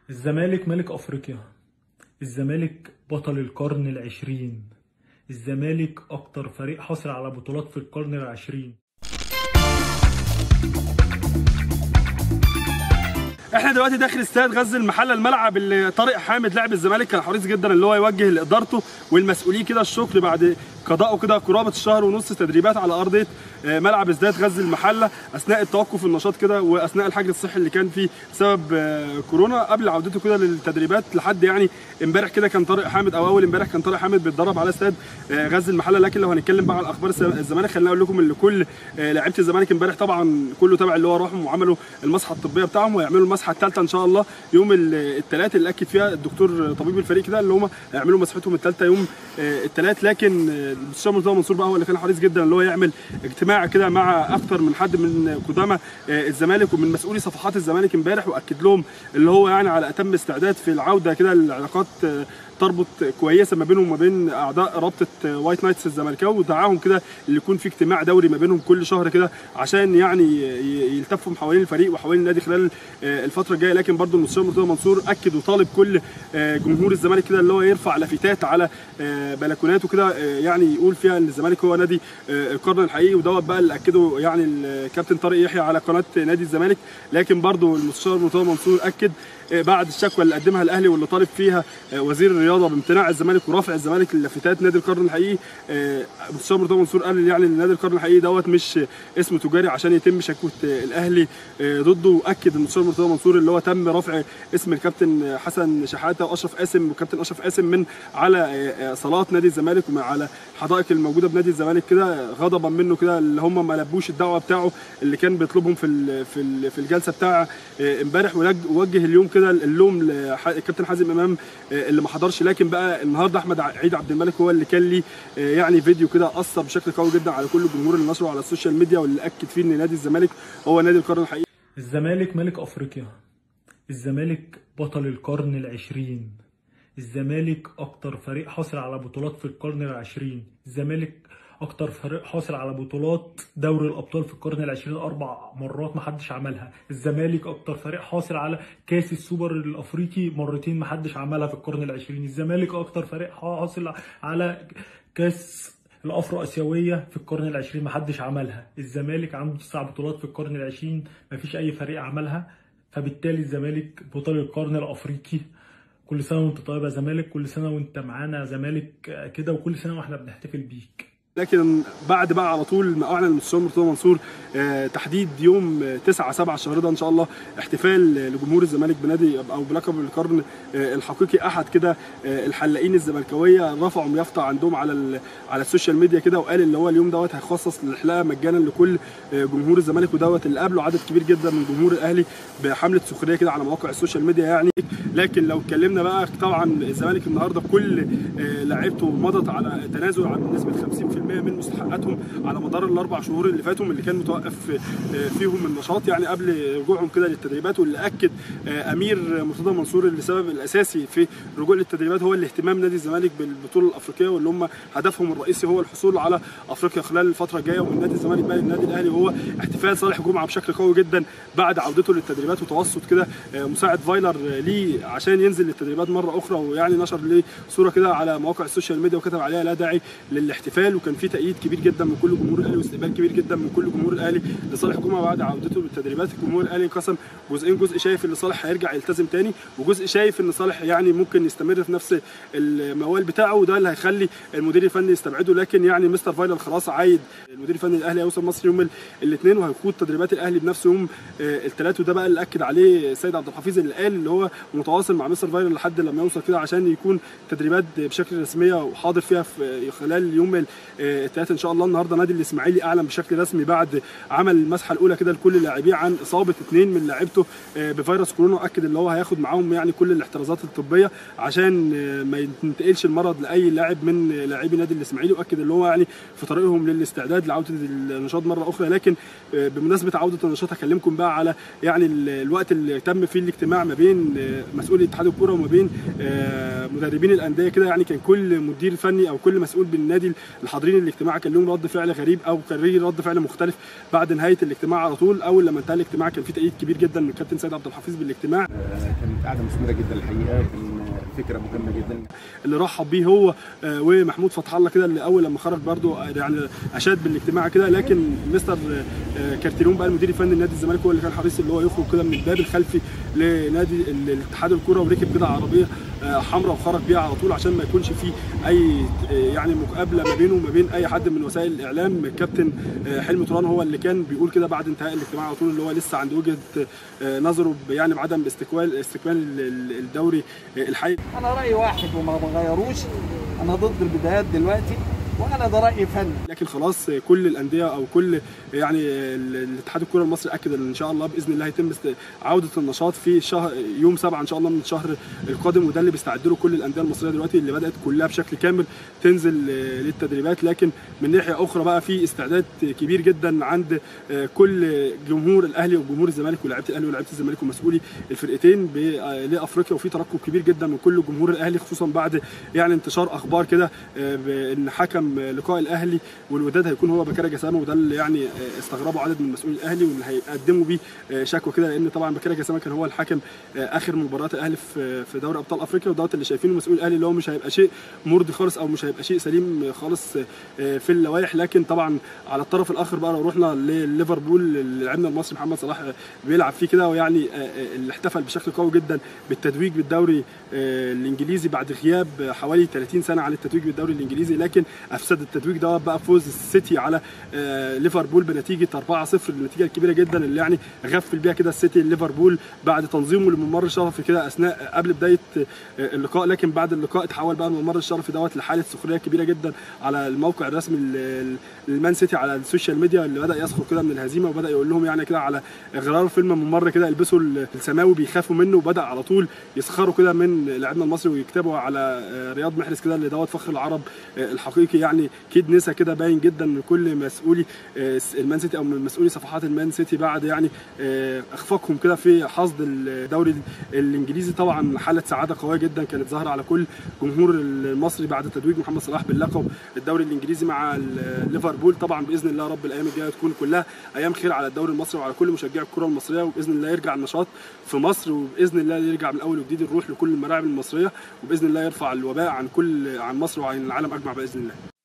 الزمالك ملك افريقيا الزمالك بطل القرن العشرين الزمالك اكتر فريق حصل على بطولات في القرن العشرين احنا دلوقتي داخل استاد غزل المحله الملعب اللي طارق حامد لاعب الزمالك كان حريص جدا اللي هو يوجه لادارته والمسؤولين كده الشكر بعد قضائه كده قرابه الشهر ونص تدريبات على ارضيه آه، ملعب استاد غزل المحله اثناء التوقف النشاط كده واثناء الحجر الصحي اللي كان فيه بسبب آه، كورونا قبل عودته كده للتدريبات لحد يعني امبارح كده كان طارق حامد او اول امبارح كان طارق حامد بيتدرب على استاد آه، غزل المحله لكن لو هنتكلم بقى على اخبار الس- الزمالك خليني اقول لكم ان كل آه، لعيبه الزمالك امبارح طبعا كله تابع اللي هو راحوا وعملوا المسحه الطبيه بتاعهم ويعملوا المسحه الثالثه ان شاء الله يوم الثلاث اللي اكد فيها الدكتور طبيب الفريق كده اللي هم هيعملوا مسحتهم الثالثه يوم الثلاث لكن آه، المستشار مرتضى منصور بقى هو اللي كان حريص جدا اللي هو يعمل اجتماع كده مع اكتر من حد من قدامى آه، الزمالك ومن مسؤولي صفحات الزمالك امبارح واكد لهم اللي هو يعني على اتم استعداد في العوده كده العلاقات آه، تربط كويسه ما بينهم وما بين اعضاء رابطه وايت نايتس الزمالكاوي ودعاهم كده اللي يكون في اجتماع دوري ما بينهم كل شهر كده عشان يعني ي- يلتفوا حوالين الفريق وحوالين النادي خلال آه، الفتره الجايه لكن برضو المستشار مرتضى منصور اكد وطالب كل آه، جمهور الزمالك كده اللي هو يرفع لافتات على آه، بلكوناته كده آه، يعني يقول فيها ان الزمالك هو نادي آه، القرن الحقيقي ودوت بقى اللي اكده يعني الكابتن طارق يحيى على قناه نادي الزمالك لكن برضو المستشار مرتضى منصور اكد آه، بعد الشكوى اللي قدمها الاهلي واللي طالب فيها آه، وزير الرياضه بامتناع الزمالك ورفع الزمالك للافتات نادي القرن الحقيقي آه، المستشار مرتضى منصور قال يعني ان نادي القرن الحقيقي دوت مش اسم تجاري عشان يتم شكوى آه، الاهلي آه، ضده واكد المستشار مرتضى منصور اللي هو تم رفع اسم الكابتن حسن شحاته واشرف قاسم والكابتن اشرف قاسم من على آه، آه، صالات نادي الزمالك ومن على حدائق الموجوده بنادي الزمالك كده غضبا منه كده اللي هم ما لبوش الدعوه بتاعه اللي كان بيطلبهم في ال- في ال- في الجلسه بتاع آه، امبارح ولج- ووجه اليوم كده اللوم للكابتن حازم امام آه، اللي ما حضرش لكن بقى النهارده احمد عيد عبد الملك هو اللي كان ليه آه، يعني فيديو كده اثر بشكل قوي جدا على كل الجمهور اللي نشره على السوشيال ميديا واللي اكد فيه ان نادي الزمالك هو نادي القرن الحقيقي الزمالك ملك افريقيا الزمالك بطل القرن العشرين الزمالك اكتر فريق حاصل على بطولات في القرن العشرين الزمالك اكتر فريق حاصل على بطولات دوري الابطال في القرن العشرين اربع مرات محدش عملها الزمالك اكتر فريق حاصل على كاس السوبر الافريقي مرتين محدش عملها في القرن العشرين الزمالك اكتر فريق حاصل على كاس الافرو اسيويه في القرن العشرين محدش عملها الزمالك عنده تسع بطولات في القرن العشرين مفيش اي فريق عملها فبالتالي الزمالك بطل القرن الافريقي كل سنه وانت طيب يا زمالك كل سنه وانت معانا يا زمالك كده وكل سنه واحنا بنحتفل بيك لكن بعد بقى على طول ما اعلن المستشار مرتضى منصور آه، تحديد يوم آه، 9 7 الشهر ده ان شاء الله احتفال آه، لجمهور الزمالك بنادي او بلقب القرن آه، الحقيقي احد كده آه، الحلاقين الزملكاويه رفعوا يافطه عندهم على ال- على السوشيال ميديا كده وقال اللي هو اليوم دوت هيخصص للحلاقه مجانا لكل آه، جمهور الزمالك ودوت اللي قابله عدد كبير جدا من جمهور الاهلي بحمله سخريه كده على مواقع السوشيال ميديا يعني لكن لو اتكلمنا بقى طبعا الزمالك النهارده كل آه، لعيبته مضت على تنازل عن نسبه 50% من مستحقاتهم على مدار الاربع شهور اللي فاتوا اللي كان متوقف آه، فيهم النشاط يعني قبل رجوعهم كده للتدريبات واللي اكد آه، امير مرتضى منصور اللي السبب الاساسي في الرجوع للتدريبات هو الاهتمام نادي الزمالك بالبطوله الافريقيه واللي هم هدفهم الرئيسي هو الحصول على افريقيا خلال الفتره الجايه ومن نادي الزمالك بقى للنادي الاهلي وهو احتفال صالح جمعه بشكل قوي جدا بعد عودته للتدريبات وتوسط كده آه، مساعد فايلر آه، ليه عشان ينزل للتدريبات مره اخرى ويعني نشر ليه صوره كده على مواقع السوشيال ميديا وكتب عليها لا داعي للاحتفال وكان في تأييد كبير جدا من كل جمهور الاهلي واستقبال كبير جدا من كل جمهور الاهلي لصالح جمعه بعد عودته للتدريبات الجمهور الاهلي انقسم جزئين جزء شايف ان صالح هيرجع يلتزم تاني وجزء شايف ان صالح يعني ممكن يستمر في نفس الموال بتاعه وده اللي هيخلي المدير الفني يستبعده لكن يعني مستر فايلر خلاص عايد المدير الفني الاهلي هيوصل مصر يوم الاثنين وهيخوض تدريبات الاهلي بنفسه يوم الثلاث وده بقى اللي اكد عليه السيد عبد الحفيظ اللي قال اللي هو متواصل مع مستر فايلر لحد لما يوصل كده عشان يكون تدريبات بشكل رسميه وحاضر فيها في خلال يوم الثلاث ان شاء الله النهارده نادي الاسماعيلي اعلن بشكل رسمي بعد عمل المسحه الاولى كده لكل اللاعبين عن اصابه اثنين من لاعيبته آه، بفيروس كورونا واكد اللي هو هياخد معاهم يعني كل الاحترازات الطبيه عشان آه، ما ينتقلش المرض لاي لاعب من لاعبي نادي الاسماعيلي واكد اللي هو يعني في طريقهم للاستعداد لعوده النشاط مره اخرى لكن آه، بمناسبه عوده النشاط هكلمكم بقى على يعني ال- الوقت اللي تم فيه الاجتماع ما بين آه، مسؤول اتحاد الكوره وما بين آه، مدربين الانديه كده يعني كان كل مدير فني او كل مسؤول بالنادي الحاضرين الاجتماع كان لهم رد فعل غريب او كان ليه رد فعل مختلف بعد نهايه الاجتماع على طول اول لما انتهى الاجتماع كان في تأييد كبير جدا من الكابتن سيد عبد الحفيظ بالاجتماع كانت قاعده مثمره جدا الحقيقه كان فكره مهمه جدا اللي رحب بيه هو آه، ومحمود فتح الله كده اللي اول لما خرج برده آه، يعني اشاد بالاجتماع كده لكن مستر آه، كارتيرون بقى المدير الفني لنادي الزمالك هو اللي كان حريص اللي هو يخرج كده من الباب الخلفي لنادي ال- الاتحاد الكوره وركب كده عربيه آه، حمراء وخرج بيها على طول عشان ما يكونش في اي آه، يعني مقابله ما بينه وما بين اي حد من وسائل الاعلام الكابتن آه، حلمي طولان هو اللي كان بيقول كده بعد انتهاء الاجتماع على طول اللي هو لسه عند وجهه آه، نظره ب- يعني بعدم استكمال استكمال ال- ال- الدوري آه، الحقيقي انا رايي واحد وما بغيروش انا ضد البدايات دلوقتي وانا ده رايي فني لكن خلاص كل الانديه او كل يعني ال- الاتحاد الكره المصري اكد ان ان شاء الله باذن الله هيتم است- عوده النشاط في شهر يوم 7 ان شاء الله من الشهر القادم وده اللي بيستعد له كل الانديه المصريه دلوقتي اللي بدات كلها بشكل كامل تنزل آه، للتدريبات لكن من ناحيه اخرى بقى في استعداد كبير جدا عند آه، كل جمهور الاهلي وجمهور الزمالك ولاعيبه الاهلي ولاعيبه الزمالك ومسؤولي الفرقتين ب- آه، لافريقيا وفي ترقب كبير جدا من كل جمهور الاهلي خصوصا بعد يعني انتشار اخبار كده آه، بان حكم آه، لقاء الاهلي والوداد هيكون هو بكره جسامه وده اللي يعني آه، استغربه عدد من مسؤولي الاهلي واللي هيقدموا بيه آه، شكوى كده لان طبعا بكره جسامه كان هو الحكم آه، اخر مباريات الاهلي في في دوري ابطال افريقيا ودوت اللي شايفينه مسؤول الاهلي اللي هو مش هيبقى شيء مرضي خالص او مش هيبقى شيء سليم خالص آه، في اللوائح لكن طبعا على الطرف الاخر بقى لو رحنا لليفربول اللي لاعبنا المصري محمد صلاح آه، بيلعب فيه كده ويعني آه، آه، اللي احتفل بشكل قوي جدا بالتتويج بالدوري آه، الانجليزي بعد غياب حوالي 30 سنه عن التتويج بالدوري الانجليزي لكن افسد التتويج ده بقى فوز السيتي على آه، ليفربول بنتيجه 4-0 النتيجه الكبيره جدا اللي يعني غفل بيها كده السيتي ليفربول بعد تنظيمه لممر الشرفي كده اثناء قبل بدايه آه، اللقاء لكن بعد اللقاء اتحول بقى الممر الشرفي دوت لحاله سخريه كبيره جدا على الموقع الرسمي لل- للمان سيتي على السوشيال ميديا اللي بدا يسخر كده من الهزيمه وبدا يقول لهم يعني كده على غرار فيلم ممر كده البسوا السماوي بيخافوا منه وبدا على طول يسخروا كده من لاعبنا المصري ويكتبوا على آه، رياض محرز كده اللي دوت فخر العرب آه، الحقيقي يعني كيد نسا كده باين جدا من كل مسؤولي آه، المان سيتي او من مسؤولي صفحات المان سيتي بعد يعني آه، اخفاقهم كده في حصد الدوري الانجليزي طبعا حاله سعاده قويه جدا كانت ظاهره على كل جمهور المصري بعد تتويج محمد صلاح باللقب الدوري الانجليزي مع ال- ليفربول طبعا باذن الله رب الايام الجايه تكون كلها ايام خير على الدوري المصري وعلى كل مشجعي الكره المصريه وباذن الله يرجع النشاط في مصر وباذن الله يرجع من اول وجديد الروح لكل الملاعب المصريه وباذن الله يرفع الوباء عن كل عن مصر وعن العالم اجمع باذن الله